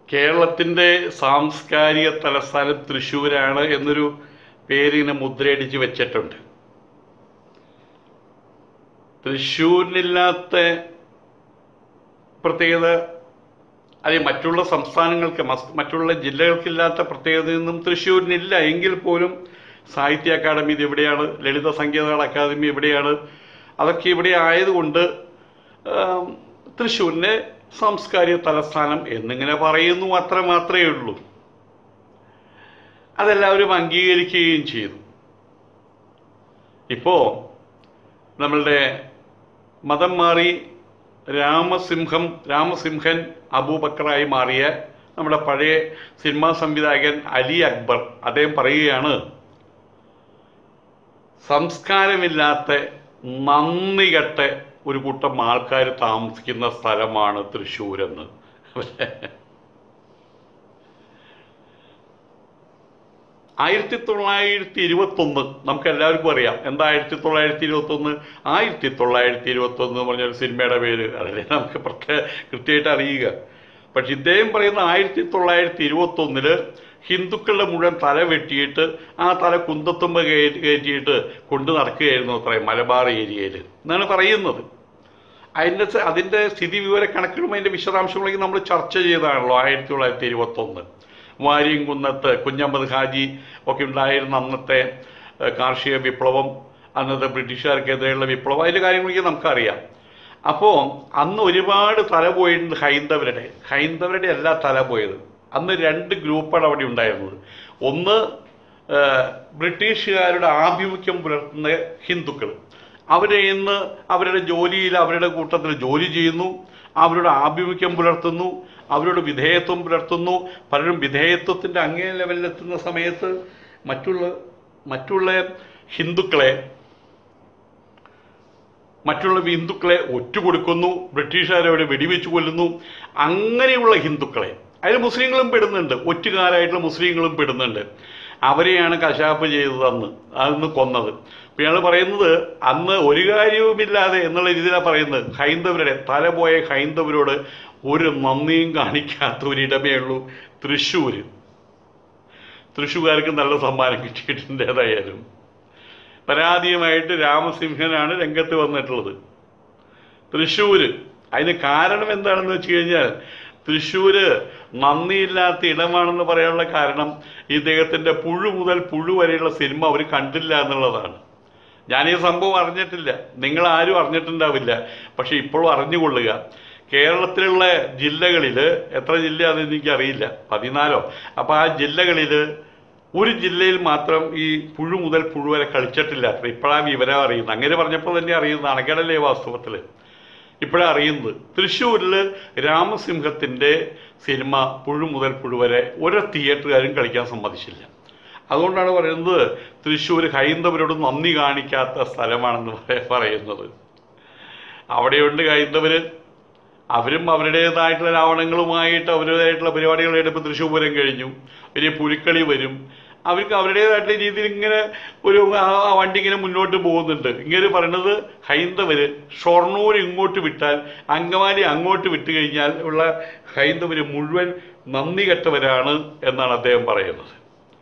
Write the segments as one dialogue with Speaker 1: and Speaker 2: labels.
Speaker 1: കേരളത്തിൻ്റെ സാംസ്കാരിക തലസ്ഥാനം തൃശ്ശൂരാണ് എന്നൊരു പേരിങ്ങനെ മുദ്രയടിച്ച് വെച്ചിട്ടുണ്ട് തൃശ്ശൂരിനില്ലാത്ത പ്രത്യേകത അല്ലെങ്കിൽ മറ്റുള്ള സംസ്ഥാനങ്ങൾക്ക് മസ്- മറ്റുള്ള ജില്ലകൾക്കില്ലാത്ത പ്രത്യേകതയൊന്നും തൃശ്ശൂരിനില്ല എങ്കിൽ പോലും സാഹിത്യ അക്കാദമി ഇത് എവിടെയാണ് ലളിത സംഗീത അക്കാദമി എവിടെയാണ് അതൊക്കെ ഇവിടെ ആയതുകൊണ്ട് ആം, തൃശ്ശൂരിനെ സാംസ്കാരിക തലസ്ഥാനം എന്നിങ്ങനെ പറയുന്നു അത്ര മാത്രമേ ഉള്ളൂ അതെല്ലാവരും അംഗീകരിക്കുകയും ചെയ്തു ഇപ്പോൾ നമ്മളുടെ മതം മാറി രാമസിംഹം രാമസിംഹൻ അബൂബക്കറായി മാറിയ നമ്മുടെ പഴയ സിനിമാ സംവിധായകൻ അലി അക്ബർ അദ്ദേഹം പറയുകയാണ് സംസ്കാരമില്ലാത്ത നന്ദി കെട്ട ഒരു കൂട്ടം ആൾക്കാർ താമസിക്കുന്ന സ്ഥലമാണ് തൃശ്ശൂരെന്ന് ആയിരത്തി തൊള്ളായിരത്തി ഇരുപത്തൊന്ന് നമുക്ക് എല്ലാവർക്കും അറിയാം എന്താ ആയിരത്തി തൊള്ളായിരത്തി ഇരുപത്തൊന്ന് ആയിരത്തി തൊള്ളായിരത്തി ഇരുപത്തൊന്ന് എന്ന് പറഞ്ഞൊരു സിനിമയുടെ പേര് അതല്ലേ നമുക്ക് പ്രത്യേക കൃത്യമായിട്ട് അറിയുക പക്ഷെ ഇദ്ദേഹം പറയുന്ന ആയിരത്തി തൊള്ളായിരത്തി ഇരുപത്തൊന്നില് ഹിന്ദുക്കളുടെ മുഴുവൻ തല വെട്ടിയിട്ട് ആ തല കുന്തത്തുമ്പ കയറ്റി കയറ്റിയിട്ട് കൊണ്ടു നടക്കുകയായിരുന്നു അത്രയും മലബാർ ഏരിയയിൽ എന്നാണ് പറയുന്നത് അതിൻ്റെ സ- അതിൻ്റെ സ്ഥിതി വിവര കണക്കുകളും അതിൻ്റെ വിശദാംശങ്ങളൊക്കെ നമ്മൾ ചർച്ച ചെയ്തതാണല്ലോ ആയിരത്തി തൊള്ളായിരത്തി ഇരുപത്തൊന്ന് വാരിയംകുന്നത്ത് കുഞ്ഞമ്മദ് ഹാജി ഒക്കെ ഉണ്ടായിരുന്ന അന്നത്തെ ഏഹ്, കാർഷിക വിപ്ലവം അന്നത്തെ ബ്രിട്ടീഷുകാർക്കെതിരെയുള്ള വിപ്ലവം അതിൻ്റെ കാര്യങ്ങളൊക്കെ നമുക്കറിയാം അപ്പോൾ അന്ന് ഒരുപാട് തല പോയിട്ടുണ്ട് ഹൈന്ദവരുടെ ഹൈന്ദവരുടെ അല്ല തല പോയത് അന്ന് രണ്ട് ഗ്രൂപ്പാണ് അവിടെ ഉണ്ടായിരുന്നത് ഒന്ന് ഏഹ്, ബ്രിട്ടീഷുകാരുടെ ആഭിമുഖ്യം പുലർത്തുന്ന ഹിന്ദുക്കൾ അവരെ ഇന്ന് അവരുടെ ജോലിയിൽ അവരുടെ കൂട്ടത്തിൽ ജോലി ചെയ്യുന്നു അവരുടെ ആഭിമുഖ്യം പുലർത്തുന്നു അവരുടെ വിധേയത്വം പുലർത്തുന്നു പലരും വിധേയത്വത്തിൻ്റെ അങ്ങേ ലെവലിലെത്തുന്ന സമയത്ത് മറ്റുള്ള മറ്റുള്ള ഹിന്ദുക്കളെ മറ്റുള്ള ഹിന്ദുക്കളെ ഒറ്റുകൊടുക്കുന്നു ബ്രിട്ടീഷുകാരവിടെ വെടിവെച്ച് കൊല്ലുന്നു അങ്ങനെയുള്ള ഹിന്ദുക്കളെ അതിൽ മുസ്ലിങ്ങളും പെടുന്നുണ്ട് ഒറ്റുകാരായിട്ടുള്ള മുസ്ലിങ്ങളും പെടുന്നുണ്ട് അവരെയാണ് കശാപ്പ് ചെയ്തത് അന്ന് അന്ന് കൊന്നത് അപ്പോൾ ഇയാൾ പറയുന്നത് അന്ന് ഒരു കാര്യവുമില്ലാതെ എന്നുള്ള രീതിയിലാണ് പറയുന്നത് ഹൈന്ദവരുടെ തല പോയ ഹൈന്ദവരോട് ഒരു നന്ദിയും കാണിക്കാത്ത ഒരിടമേ ഉള്ളൂ തൃശ്ശൂർ തൃശ്ശൂർക്കാർക്ക് നല്ല സമ്മാനം കിട്ടിയിട്ടുണ്ട് ഏതായാലും പരാതിയുമായിട്ട് രാമസിംഹനാണ് രംഗത്ത് വന്നിട്ടുള്ളത് തൃശ്ശൂര് അതിന് കാരണം എന്താണെന്ന് വെച്ച് കഴിഞ്ഞാൽ തൃശ്ശൂര് നന്ദിയില്ലാത്ത ഇടമാണെന്ന് പറയാനുള്ള കാരണം ഇദ്ദേഹത്തിൻ്റെ പുഴു മുതൽ പുഴു വരെയുള്ള സിനിമ അവർ കണ്ടില്ല എന്നുള്ളതാണ് ഞാൻ ഈ സംഭവം അറിഞ്ഞിട്ടില്ല നിങ്ങൾ ആരും അറിഞ്ഞിട്ടുണ്ടാവില്ല പക്ഷെ ഇപ്പോഴും അറിഞ്ഞുകൊള്ളുക കേരളത്തിലുള്ള ജില്ലകളിൽ എത്ര ജില്ലയാണെന്ന് എനിക്കറിയില്ല പതിനാലോ അപ്പോൾ ആ ജില്ലകളിൽ ഒരു ജില്ലയിൽ മാത്രം ഈ പുഴു മുതൽ പുഴു വരെ കളിച്ചിട്ടില്ല ഇപ്പോഴാണ് വിവരം അറിയുന്നത് അങ്ങനെ പറഞ്ഞപ്പോൾ തന്നെ അറിയുന്നത് അണകടലേ വാസ്തവത്തിൽ ഇപ്പോഴാണ് അറിയുന്നത് തൃശ്ശൂരിൽ രാമസിംഹത്തിൻ്റെ സിനിമ പുഴു മുതൽ പുഴു വരെ ഒരു തിയേറ്ററുകാരും കളിക്കാൻ സമ്മതിച്ചില്ല അതുകൊണ്ടാണ് പറയുന്നത് തൃശ്ശൂർ ഹൈന്ദവരോട് നന്ദി കാണിക്കാത്ത സ്ഥലമാണെന്ന് പറയ- പറയുന്നത് അവിടെയുണ്ട് ഹൈന്ദവർ അവരും അവരുടേതായിട്ടുള്ള രാവണങ്ങളുമായിട്ട് അവരുടേതായിട്ടുള്ള പരിപാടികളായിട്ട് ഇപ്പോൾ തൃശ്ശൂർ പൂരം കഴിഞ്ഞു വലിയ പുലിക്കളി വരും അവർക്ക് അവരുടേതായിട്ടുള്ള രീതിയിൽ ഇങ്ങനെ ഒരു ആ ആ വണ്ടി ഇങ്ങനെ മുന്നോട്ട് പോകുന്നുണ്ട് ഇങ്ങനെ പറയുന്നത് ഹൈന്ദവര് ഷൊർണൂർ ഇങ്ങോട്ട് വിട്ടാൽ അങ്കമാലി അങ്ങോട്ട് വിട്ടു കഴിഞ്ഞാൽ ഉള്ള ഹൈന്ദവര് മുഴുവൻ നന്ദി കെട്ടവരാണ് എന്നാണ് അദ്ദേഹം പറയുന്നത്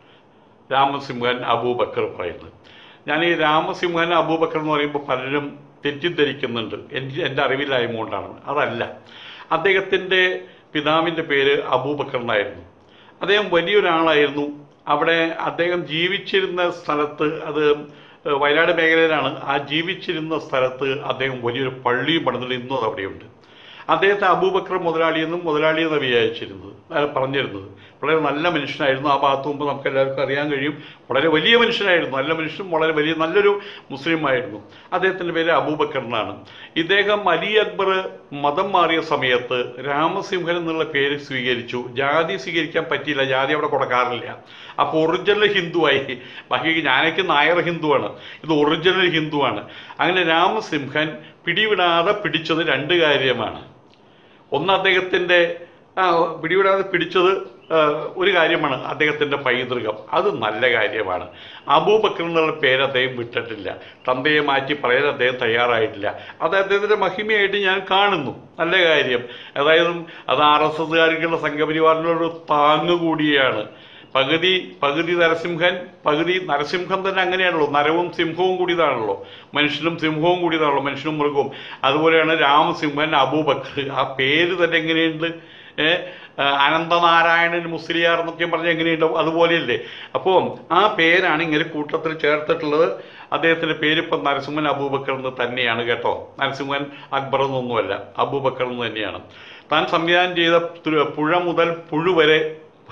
Speaker 1: രാമസിംഹൻ അബൂബക്കർ പറയുന്നത് ഞാൻ ഈ രാമസിംഹൻ അബൂബക്കർ എന്ന് പറയുമ്പോൾ പലരും തെറ്റിദ്ധരിക്കുന്നുണ്ട് എനിക്ക് എൻ്റെ അറിവില്ലായ്മ കൊണ്ടാണ് അതല്ല അദ്ദേഹത്തിൻ്റെ പിതാവിൻ്റെ പേര് അബൂബക്കർ എന്നായിരുന്നു അദ്ദേഹം വലിയൊരാളായിരുന്നു അവിടെ അദ്ദേഹം ജീവിച്ചിരുന്ന സ്ഥലത്ത് അത് ഏഹ്, വയനാട് മേഖലയിലാണ് ആ ജീവിച്ചിരുന്ന സ്ഥലത്ത് അദ്ദേഹം വലിയൊരു പള്ളിയും പണിതിട്ട് ഇന്നും അത് അവിടെയുണ്ട് അദ്ദേഹത്തെ അബൂബക്കർ മുതലാളി എന്നും മുതലാളി എന്ന് വിചാരിച്ചിരുന്നത് അയാൾ പറഞ്ഞിരുന്നത് വളരെ നല്ല മനുഷ്യനായിരുന്നു ആ ഭാഗത്ത് മുമ്പ് നമുക്ക് എല്ലാവർക്കും അറിയാൻ കഴിയും വളരെ വലിയ മനുഷ്യനായിരുന്നു നല്ല മനുഷ്യനും വളരെ വലിയ നല്ലൊരു മുസ്ലിം ആയിരുന്നു അദ്ദേഹത്തിൻ്റെ പേര് അബൂബക്കർ എന്നാണ് ഇദ്ദേഹം അലി അക്ബർ മതം മാറിയ സമയത്ത് രാമസിംഹൻ എന്നുള്ള പേര് സ്വീകരിച്ചു ജാതി സ്വീകരിക്കാൻ പറ്റിയില്ല ജാതി അവിടെ കൊടുക്കാറില്ല അപ്പോൾ ഒറിജിനൽ ഹിന്ദുവായി ബാക്കി ഞാനൊക്കെ നായർ ഹിന്ദുവാണ് ഇത് ഒറിജിനൽ ഹിന്ദുവാണ് അങ്ങനെ രാമസിംഹൻ പിടിവിടാതെ പിടിച്ചത് രണ്ട് കാര്യമാണ് ഒന്ന് അദ്ദേഹത്തിൻ്റെ ആ, പിടിവിടാതെ പിടിച്ചത് ഏഹ്, ഒരു കാര്യമാണ് അദ്ദേഹത്തിൻ്റെ പൈതൃകം അത് നല്ല കാര്യമാണ് അബൂബക്കർ എന്നുള്ള പേര് അദ്ദേഹം വിട്ടിട്ടില്ല തന്തയെ മാറ്റി പറയാൻ അദ്ദേഹം തയ്യാറായിട്ടില്ല അത് അദ്ദേഹത്തിൻ്റെ മഹിമയായിട്ട് ഞാൻ കാണുന്നു നല്ല കാര്യം അതായത് അത് ആർ എസ് എസ്സുകാർക്കുള്ള സംഘപരിവാറിനൊരു താങ്ങ് കൂടിയാണ് പകുതി പകുതി നരസിംഹൻ പകുതി നരസിംഹം തന്നെ അങ്ങനെയാണല്ലോ നരവും സിംഹവും കൂടിയതാണല്ലോ മനുഷ്യനും സിംഹവും കൂടിയതാണല്ലോ മനുഷ്യനും മൃഗവും അതുപോലെയാണ് രാമസിംഹൻ അബൂബക്കർ ആ പേര് തന്നെ എങ്ങനെയുണ്ട് ഏ, ആ, അനന്തനാരായണൻ മുസ്ലിയാർ എന്നൊക്കെ പറഞ്ഞാൽ എങ്ങനെയുണ്ട് അതുപോലെയല്ലേ അപ്പോൾ ആ പേരാണ് ഇങ്ങനെ കൂട്ടത്തിൽ ചേർത്തിട്ടുള്ളത് അദ്ദേഹത്തിൻ്റെ പേര് ഇപ്പം നരസിംഹൻ അബൂബക്കർ എന്ന് തന്നെയാണ് കേട്ടോ നരസിംഹൻ അക്ബർ എന്നൊന്നുമല്ല അബൂബക്കർ എന്ന് തന്നെയാണ് താൻ സംവിധാനം ചെയ്ത തു- പുഴ മുതൽ പുഴു വരെ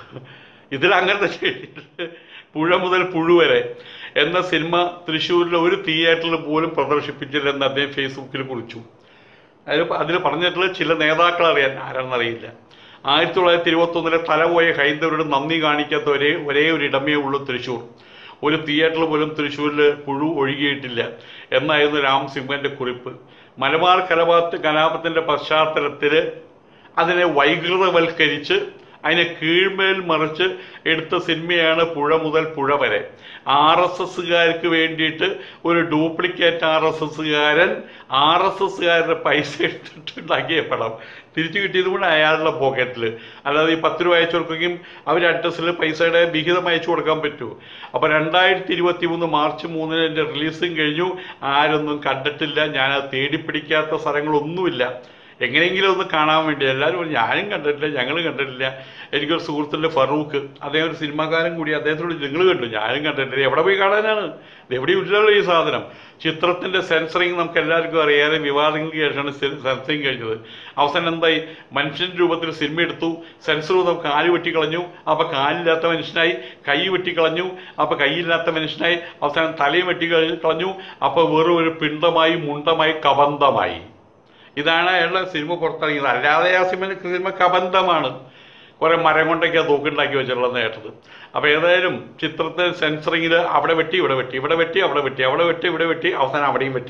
Speaker 1: ഇതിൽ അങ്ങനത്തെ ചെയ്തിട്ട് പുഴ മുതൽ പുഴു വരെ എന്ന സിനിമ തൃശ്ശൂരിലെ ഒരു തിയേറ്ററിൽ പോലും പ്രദർശിപ്പിച്ചില്ലെന്ന് അദ്ദേഹം ഫേസ്ബുക്കിൽ കുറിച്ചു അതിൽ അതിൽ പറഞ്ഞിട്ടുള്ള ചില നേതാക്കൾ അറിയാൻ ആരാണെന്നറിയില്ല ആയിരത്തി തൊള്ളായിരത്തി ഇരുപത്തൊന്നിലെ തലപോയ ഹൈന്ദവരുടെ നന്ദി കാണിക്കാത്ത ഒരേ ഒരേ ഒരു ഇടമേ ഉള്ളൂ തൃശ്ശൂർ ഒരു തിയേറ്ററിൽ പോലും തൃശ്ശൂരിൽ പുഴു ഒഴുകിയിട്ടില്ല എന്നായിരുന്നു രാം സിംഹന്റെ കുറിപ്പ് മലബാർ കലാപത്ത് കലാപത്തിന്റെ പശ്ചാത്തലത്തിൽ അതിനെ വൈകൃതവൽക്കരിച്ച് അതിനെ കീഴ്മേൽ മറിച്ച് എടുത്ത സിനിമയാണ് പുഴ മുതൽ പുഴ വരെ ആർ എസ് എസ്സുകാർക്ക് വേണ്ടിയിട്ട് ഒരു ഡ്യൂപ്ലിക്കേറ്റ് ആർ എസ് എസ്സുകാരൻ ആർ എസ് എസ്സുകാരുടെ പൈസ എടുത്തിട്ടുണ്ടാക്കിയ പടം തിരിച്ചു കിട്ടിയത് കൂടെ അയാളുടെ പോക്കറ്റിൽ അല്ലാതെ ഈ പത്ത് രൂപ അയച്ചു കൊടുക്കുകയും അവർ അഡ്രസ്സിൽ പൈസയുടെ വിഹിതം അയച്ചു കൊടുക്കാൻ പറ്റൂ അപ്പോൾ രണ്ടായിരത്തി ഇരുപത്തി മൂന്ന് മാർച്ച് മൂന്നിന് എൻ്റെ റിലീസിങ് കഴിഞ്ഞു ആരൊന്നും കണ്ടിട്ടില്ല ഞാനത് തേടിപ്പിടിക്കാത്ത സ്ഥലങ്ങളൊന്നുമില്ല എങ്ങനെയെങ്കിലും ഒന്ന് കാണാൻ വേണ്ടി എല്ലാവരും പറഞ്ഞു, ഞാനും കണ്ടിട്ടില്ല ഞങ്ങളും കണ്ടിട്ടില്ല എനിക്കൊരു സുഹൃത്തുണ്ട് ഫറൂഖ് അദ്ദേഹം ഒരു സിനിമാക്കാരൻ കൂടി അദ്ദേഹത്തോട് നിങ്ങൾ കണ്ടു ഞാനും കണ്ടിട്ടില്ല എവിടെ പോയി കാണാനാണ് ഇത് എവിടെയും ഇല്ലല്ലോ ഈ സാധനം ചിത്രത്തിന്റെ സെൻസറിങ് നമുക്ക് എല്ലാവർക്കും അറിയാതെ വിവാദങ്ങൾക്ക് ശേഷമാണ് സെൻസറിങ് കഴിഞ്ഞത് അവസാനം എന്തായി മനുഷ്യൻ രൂപത്തിൽ സിനിമ എടുത്തു സെൻസർ ചെയ്ത് കാല് വെട്ടിക്കളഞ്ഞു അപ്പൊ കാലില്ലാത്ത മനുഷ്യനായി കൈ വെട്ടിക്കളഞ്ഞു അപ്പൊ കൈയില്ലാത്ത മനുഷ്യനായി അവസാനം തലയും വെട്ടി കളഞ്ഞു അപ്പൊ വെറും ഒരു പിണ്ടമായി മുണ്ടമായി കബന്ധമായി ഇതാണ് അയാളുടെ സിനിമ പുറത്തിറങ്ങിയത് അല്ലാതെ ആ സിനിമ സിനിമ കബന്ധമാണ് കുറെ മരം കൊണ്ടൊക്കെ തൂക്കുണ്ടാക്കി വെച്ചിട്ടുള്ളത് കേട്ടത് അപ്പോൾ ഏതായാലും ചിത്രത്തെ സെൻസറിങ്ങിൽ അവിടെ വെട്ടി ഇവിടെ വെട്ടി ഇവിടെ വെട്ടി അവിടെ വെട്ടി അവിടെ വെട്ടി ഇവിടെ വെട്ടി അവസാനം അവിടെയും വെട്ടി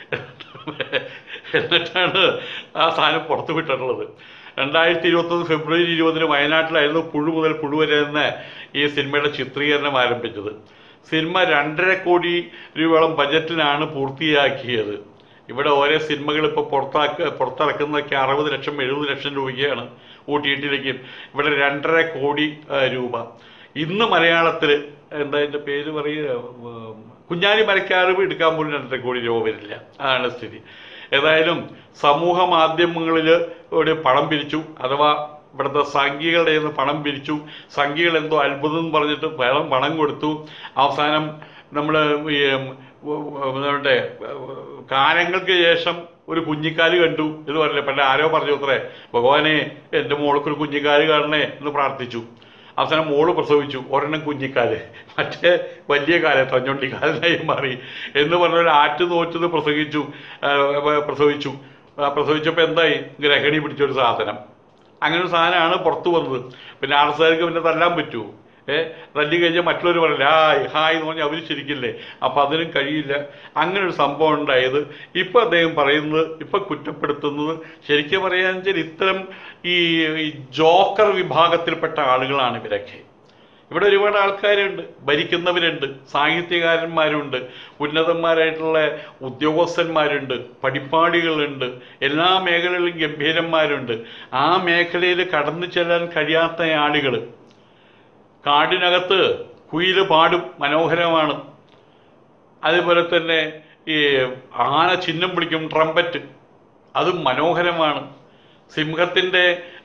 Speaker 1: എന്നിട്ടാണ് ആ സാധനം പുറത്തു വിട്ടിട്ടുള്ളത് രണ്ടായിരത്തി ഇരുപത്തൊന്ന് ഫെബ്രുവരി ഇരുപതിന് വയനാട്ടിലായിരുന്നു പുഴു മുതൽ പുഴു വരെ എന്ന ഈ സിനിമയുടെ ചിത്രീകരണം ആരംഭിച്ചത് സിനിമ രണ്ടര കോടി രൂപയോളം ബജറ്റിലാണ് പൂർത്തിയാക്കിയത് ഇവിടെ ഓരോ സിനിമകൾ ഇപ്പോൾ പുറത്താക്ക പുറത്തിറക്കുന്നതൊക്കെ അറുപത് ലക്ഷം എഴുപത് ലക്ഷം രൂപയ്ക്കാണ് ഊട്ടിയിട്ടിലേക്ക് ഇവിടെ രണ്ടര കോടി ആ, രൂപ ഇന്ന് മലയാളത്തിൽ എന്താ എൻ്റെ പേര് പറയുക ഉം, കുഞ്ഞാലി മരക്കാറ് എടുക്കാൻ പോലും രണ്ടര കോടി രൂപ വരില്ല അതാണ് സ്ഥിതി ഏതായാലും സമൂഹ മാധ്യമങ്ങളിൽ ഒരു പണം പിരിച്ചു അഥവാ ഇവിടുത്തെ സംഘികളുടെ കയ്യിൽ നിന്ന് പണം പിരിച്ചു സംഘികൾ എന്തോ അത്ഭുതം എന്ന് പറഞ്ഞിട്ട് പണം പണം കൊടുത്തു അവസാനം നമ്മൾ ഈ ഉം, നമ്മുടെ കാലങ്ങൾക്ക് ശേഷം ഒരു കുഞ്ഞിക്കാല് കണ്ടു എന്ന് പറഞ്ഞില്ല പണ്ട് ആരോ പറഞ്ഞു അത്രേ ഭഗവാനെ എൻ്റെ മോൾക്കൊരു കുഞ്ഞിക്കാല് കാണണേ എന്ന് പ്രാർത്ഥിച്ചു അവസാനം മോള് പ്രസവിച്ചു ഒരെണ്ണം കുഞ്ഞിക്കാല് മറ്റേ വലിയ കാല് തഞ്ഞൊണ്ടിക്കാലായി മാറി എന്ന് പറഞ്ഞ ഒരു ആറ്റ് നോറ്റത് പ്രസവിച്ചു ആ, പ്രസവിച്ചു ആ, പ്രസവിച്ചപ്പോൾ എന്തായി ഗ്രഹണി പിടിച്ചൊരു സാധനം അങ്ങനെ ഒരു സാധനമാണ് പുറത്തു വന്നത് പിന്നെ ആർസാർക്ക് പിന്നെ തല്ലാൻ പറ്റുമോ ഏ തല്ലി കഴിഞ്ഞാൽ മറ്റുള്ളവർ പറയില്ല ഹായ് ഹായ് എന്ന് പറഞ്ഞാൽ അവർ ശരിക്കില്ലേ അപ്പം അതിനും കഴിയില്ല അങ്ങനെ ഒരു സംഭവം ഉണ്ടായത് ഇപ്പം അദ്ദേഹം പറയുന്നത് ഇപ്പം കുറ്റപ്പെടുത്തുന്നത് ശരിക്കും പറയാന്ന് വെച്ചാൽ ഇത്തരം ഈ ഈ ജോക്കർ വിഭാഗത്തിൽപ്പെട്ട ആളുകളാണ് ഇവരൊക്കെ ഇവിടെ ഒരുപാട് ആൾക്കാരുണ്ട് ഭരിക്കുന്നവരുണ്ട് സാഹിത്യകാരന്മാരുണ്ട് ഉന്നതന്മാരായിട്ടുള്ള ഉദ്യോഗസ്ഥന്മാരുണ്ട് പഠിപ്പാടികളുണ്ട് എല്ലാ മേഖലകളിലും ഗംഭീരന്മാരുണ്ട് ആ മേഖലയിൽ കടന്നു ചെല്ലാൻ കഴിയാത്ത ആളുകൾ കാടിനകത്ത് കുയിൽ പാടും മനോഹരമാണ് അതുപോലെ തന്നെ ഈ ആന ചിഹ്നം പിടിക്കും ട്രംപറ്റ് അതും മനോഹരമാണ് സിംഹത്തിൻ്റെ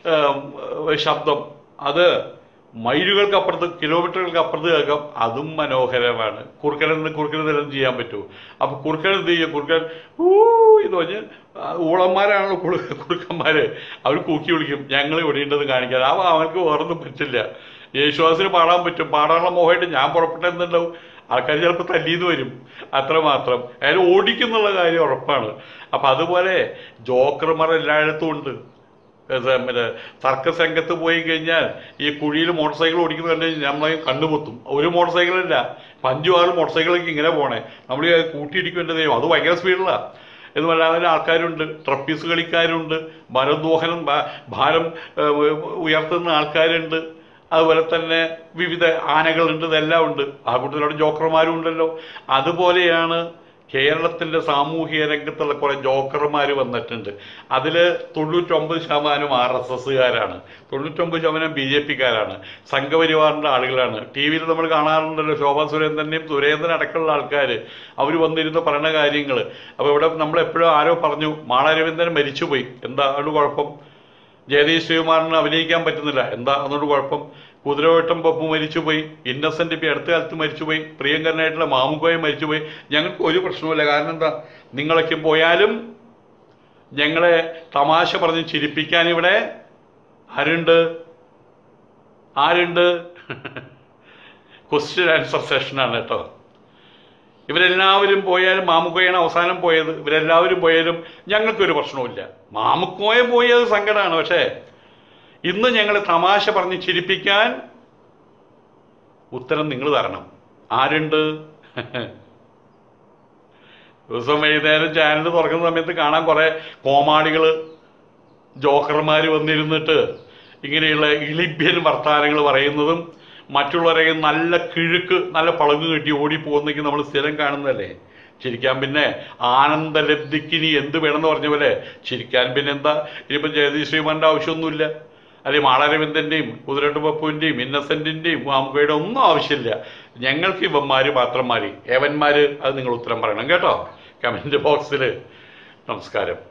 Speaker 1: ശബ്ദം അത് മൈലുകൾക്ക് അപ്പുറത്ത് കിലോമീറ്ററുകൾക്ക് അപ്പുറത്ത് കേൾക്കാം അതും മനോഹരമാണ് കുറുക്കനെന്ന് കുറുക്കനെന്തെല്ലാം ചെയ്യാൻ പറ്റുമോ അപ്പൊ കുറുക്കൻ എന്ത് ചെയ്യും കുറുക്കൻ ഊ എന്ന് പറഞ്ഞ് ആ, ഊളന്മാരാണല്ലോ കുളു കുറുക്കന്മാര് അവർ കൂക്കി വിളിക്കും ഞങ്ങൾ ഇവിടെയുണ്ടെന്ന് കാണിക്കാൻ ആ അവർക്ക് വേറൊന്നും പറ്റില്ല യേശുദാസിന് പാടാൻ പറ്റും പാടാനുള്ള മോഹമായിട്ട് ഞാൻ പുറപ്പെട്ടെന്നുണ്ടാവും ആൾക്കാർ ചിലപ്പോൾ തല്ലിന്ന് വരും അത്രമാത്രം അയാൾ ഓടിക്കുന്നുള്ള കാര്യം ഉറപ്പാണ് അപ്പം അതുപോലെ ജോക്കർമാർ എല്ലായിടത്തും ഉണ്ട് ഇത് മറ്റേ സർക്കസ് രംഗത്ത് പോയി കഴിഞ്ഞാൽ ഈ കുഴിയിൽ മോട്ടോർ സൈക്കിൾ ഓടിക്കുന്നത് കണ്ടു കഴിഞ്ഞാൽ നമ്മളെ കണ്ണുപൊത്തും ഒരു മോട്ടോർ സൈക്കിളല്ല ഇപ്പം അഞ്ചു ആറ് മോട്ടോർ സൈക്കിളൊക്കെ ഇങ്ങനെ പോണേ നമ്മൾ കൂട്ടിയിടിക്കേണ്ട ദൈവം അത് ഭയങ്കര സ്പീഡിലാണ് എന്നുമല്ലാതെ ആൾക്കാരുണ്ട് ട്രപ്പീസ് കളിക്കാരുണ്ട് ഭാരോദ്വഹനം ഭാ- ഭാരം ഏഹ്, ഉയർത്തുന്ന ആൾക്കാരുണ്ട് അതുപോലെ തന്നെ വിവിധ ആനകളുണ്ട് ഇതെല്ലാം ഉണ്ട് ആ കൂട്ടത്തിലൂടെ ജോക്കർമാരും ഉണ്ടല്ലോ അതുപോലെയാണ് കേരളത്തിന്റെ സാമൂഹിക രംഗത്തുള്ള കുറെ ജോക്കർമാർ വന്നിട്ടുണ്ട് അതിൽ തൊണ്ണൂറ്റൊമ്പത് ശതമാനം ആർ എസ് എസ്സുകാരാണ് തൊണ്ണൂറ്റൊമ്പത് ശതമാനം ബി ജെ പിക്കാരാണ് സംഘപരിവാറിന്റെ ആളുകളാണ് ടി വിയിൽ നമ്മൾ കാണാറുണ്ടല്ലോ ശോഭാ സുരേന്ദ്രനെയും സുരേന്ദ്രൻ അടക്കമുള്ള ആൾക്കാർ അവർ വന്നിരുന്ന് പറയുന്ന കാര്യങ്ങൾ അപ്പോൾ ഇവിടെ നമ്മൾ എപ്പോഴും ആരോ പറഞ്ഞു മാള രവീന്ദ്രൻ മരിച്ചുപോയി എന്താ അതുകൊണ്ട് കുഴപ്പം ജയതീഷ് ശ്രീകുമാറിന് അഭിനയിക്കാൻ പറ്റുന്നില്ല എന്താ അതുകൊണ്ട് കുഴപ്പം കുതിരവട്ടം പപ്പു മരിച്ചുപോയി ഇന്നസെന്റ് ഇപ്പം അടുത്ത കാലത്ത് മരിച്ചുപോയി പ്രിയങ്കരനായിട്ടുള്ള മാമുക്കോയെ മരിച്ചുപോയി ഞങ്ങൾക്ക് ഒരു പ്രശ്നവുമില്ല കാരണം എന്താ നിങ്ങളൊക്കെ പോയാലും ഞങ്ങളെ തമാശ പറഞ്ഞ് ചിരിപ്പിക്കാൻ ഇവിടെ ആരുണ്ട് ആരുണ്ട് ക്വസ്റ്റ്യൻ ആൻസർ സെഷനാണ് കേട്ടോ ഇവരെല്ലാവരും പോയാലും മാമുക്കോയാണ് അവസാനം പോയത് ഇവരെല്ലാവരും പോയാലും ഞങ്ങൾക്കൊരു പ്രശ്നവുമില്ല മാമുക്കോയെ പോയത് സങ്കടമാണ് പക്ഷേ ഇന്ന് ഞങ്ങൾ തമാശ പറഞ്ഞ് ചിരിപ്പിക്കാൻ ഉത്തരം നിങ്ങൾ തരണം ആരുണ്ട് ദിവസം വൈകുന്നേരം ചാനൽ തുറക്കുന്ന സമയത്ത് കാണാൻ കുറെ കോമാളികൾ ജോക്കർമാർ വന്നിരുന്നിട്ട് ഇങ്ങനെയുള്ള ഇളിഭ്യൻ വർത്താനങ്ങൾ പറയുന്നതും മറ്റുള്ളവരെ നല്ല കിഴുക്ക് നല്ല പളങ്ങ് കെട്ടി ഓടിപ്പോകുന്നെങ്കിൽ നമ്മൾ സ്ഥിരം കാണുന്നതല്ലേ ചിരിക്കാൻ പിന്നെ ആനന്ദലബ്ധിക്ക് ഇനി എന്ത് വേണമെന്ന് പറഞ്ഞ പോലെ ചിരിക്കാൻ പിന്നെ എന്താ ഇനിയിപ്പോൾ ജഗദീഷ് ശ്രീമാന്റെ ആവശ്യമൊന്നുമില്ല അല്ലെങ്കിൽ മാളരവിന്ദന്റെയും കുതിരട്ട് പപ്പുവിന്റെയും ഇന്നസെന്റിന്റെയും മാമുകയുടെ ഒന്നും ആവശ്യമില്ല ഞങ്ങൾക്ക് ഇവന്മാര് മാത്രം മതി ഏവന്മാര് അത് നിങ്ങൾ ഉത്തരം പറയണം കേട്ടോ കമന്റ് ബോക്സിൽ നമസ്കാരം